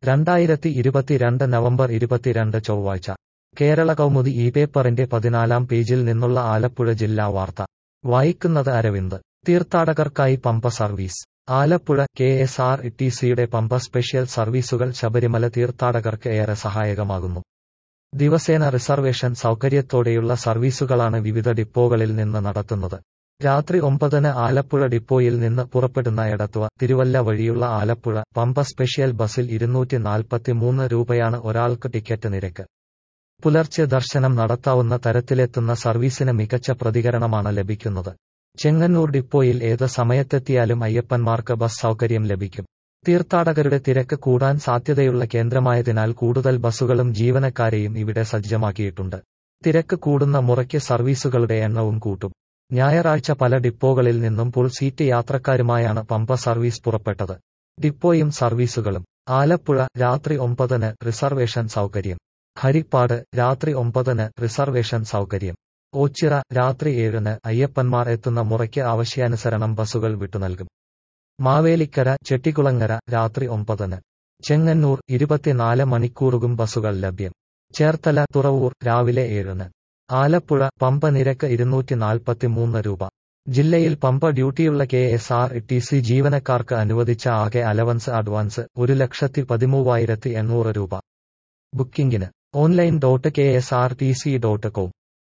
രണ്ടായിരത്തി ഇരുപത്തിരണ്ട് നവംബർ ഇരുപത്തിരണ്ട് ചൊവ്വാഴ്ച കേരള കൗമുദി ഈ പേപ്പറിന്റെ പതിനാലാം പേജിൽ നിന്നുള്ള ആലപ്പുഴ ജില്ലാ വാർത്ത വായിക്കുന്നത് അരവിന്ദ് തീർത്ഥാടകർക്കായി Pampa service Alappuzha K S R T സിയുടെ പമ്പ സ്പെഷ്യൽ സർവീസുകൾ ശബരിമല തീർത്ഥാടകർക്ക് ഏറെ സഹായകമാകുന്നു ദിവസേന റിസർവേഷൻ സൗകര്യത്തോടെയുള്ള സർവീസുകളാണ് വിവിധ ഡിപ്പോകളിൽ നിന്ന് നടത്തുന്നത് രാത്രി ഒമ്പതിന് ആലപ്പുഴ ഡിപ്പോയിൽ നിന്ന് പുറപ്പെടുന്ന എടത്വ തിരുവല്ല വഴിയുള്ള ആലപ്പുഴ പമ്പ സ്പെഷ്യൽ ബസിൽ ഇരുന്നൂറ്റി നാൽപ്പത്തിമൂന്ന് രൂപയാണ് ഒരാൾക്ക് ടിക്കറ്റ് നിരക്ക് പുലർച്ചെ ദർശനം നടത്താവുന്ന തരത്തിലെത്തുന്ന സർവീസിന് മികച്ച പ്രതികരണമാണ് ലഭിക്കുന്നത് ചെങ്ങന്നൂർ ഡിപ്പോയിൽ ഏത് സമയത്തെത്തിയാലും അയ്യപ്പന്മാർക്ക് ബസ് സൗകര്യം ലഭിക്കും തീർത്ഥാടകരുടെ തിരക്ക് കൂടാൻ സാധ്യതയുള്ള കേന്ദ്രമായതിനാൽ കൂടുതൽ ബസ്സുകളും ജീവനക്കാരെയും ഇവിടെ സജ്ജമാക്കിയിട്ടുണ്ട് തിരക്ക് കൂടുന്ന മുറയ്ക്ക് സർവീസുകളുടെ എണ്ണവും കൂട്ടും ഞായറാഴ്ച പല ഡിപ്പോകളിൽ നിന്നും പുൾ സീറ്റ് യാത്രക്കാരുമായാണ് പമ്പ സർവീസ് പുറപ്പെട്ടത് ഡിപ്പോയും സർവീസുകളും ആലപ്പുഴ രാത്രി ഒമ്പതിന് റിസർവേഷൻ സൗകര്യം ഹരിപ്പാട് രാത്രി ഒമ്പതിന് റിസർവേഷൻ സൗകര്യം ഓച്ചിറ രാത്രി ഏഴിന് അയ്യപ്പന്മാർ എത്തുന്ന മുറയ്ക്ക് ആവശ്യാനുസരണം ബസ്സുകൾ വിട്ടുനൽകും മാവേലിക്കര ചെട്ടികുളങ്ങര രാത്രി ഒമ്പതിന് ചെങ്ങന്നൂർ ഇരുപത്തിനാല് മണിക്കൂറുകും ബസ്സുകൾ ലഭ്യം ചേർത്തല തുറവൂർ രാവിലെ ഏഴിന് ആലപ്പുഴ പമ്പ നിരക്ക് ഇരുന്നൂറ്റി നാൽപ്പത്തിമൂന്ന് രൂപ ജില്ലയിൽ പമ്പ ഡ്യൂട്ടിയുള്ള K S R T C ജീവനക്കാർക്ക് അനുവദിച്ച ആകെ അലവൻസ് അഡ്വാൻസ് ഒരു ലക്ഷത്തി പതിമൂവായിരത്തി എണ്ണൂറ് രൂപ ബുക്കിംഗിന് online dot K S R T C dot com